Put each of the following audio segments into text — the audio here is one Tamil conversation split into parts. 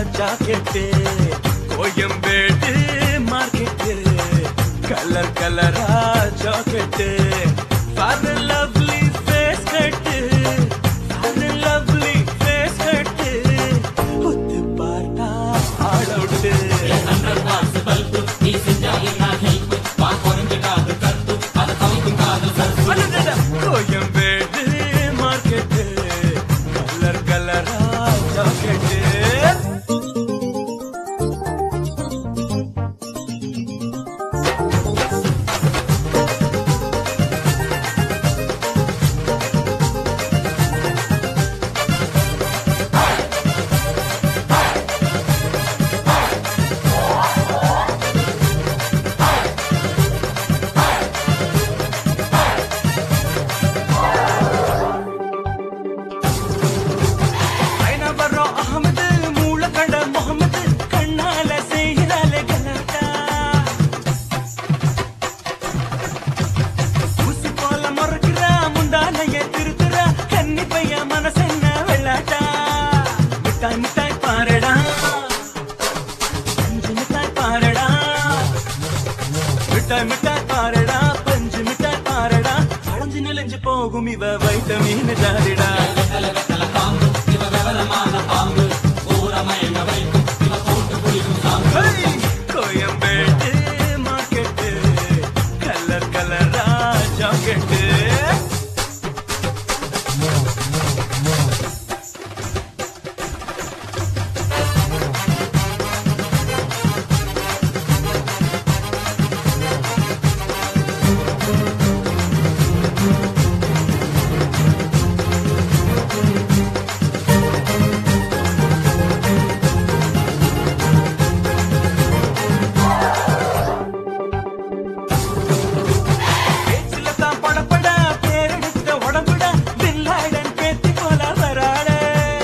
ஜாக்கெட்டு கோயம்பேடு மார்க்கெட்டு கலர் கலரா ஜாக்கெட்டு ஃபாதர் லவ்லி ஃபேஸ் கட்டு ஃபாதர் லவ்லி ஃபேஸ் கட்டு ஒத்து பார்த்தா ஆள் அவுட்டு அடடட, கோயம்பேடு மார்க்கெட்டு கலர் கலரா ஜாக்கெட்டு ஐநவரம் அகமது மூலக்கட முகமது கண்ணால செய்கிறாலே கலாட்டா ஊசி போல மறக்கிறா முந்தானைய திருத்துறா கன்னி பைய மனசென்ன வெள்ளாட்டா மிட்டாய் மிட்டாய் பாரடா பஞ்சு மிட்டாய் பாரடா மிட்டாய் மிட்டாய் பாரடா பஞ்சு மிட்டாய் பாரடா அடைஞ்சு நெளிஞ்சு போகும் இவ வைட்டமீன் ஜாதிடா ஹேய்! கோயம்பேடு மார்க்கெட்டு கலர் கலரா ஜாக்கெட்டு பேச்சுல தான் படப்பட பேரெடுத்த உடம்புட பில்லாடன் பேத்தி போல வராளே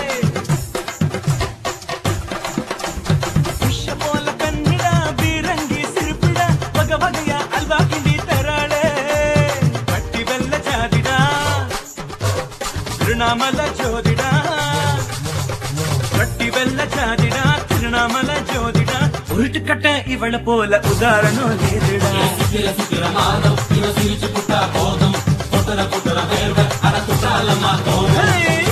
விஷ போல கண்ணிடா பீரங்கி சிரிப்பிடா வகை வகையா அல்வா கிண்டி தராளே பட்டி வெள்ள ஜாதிடா திருநாமல ஜோதிடா பட்டி வெள்ள ஜாதிடா திருநாமல ஜோதிடா உருட்டுக்கட்ட இவள போல உதாரணம் ஏதுடா ஹே!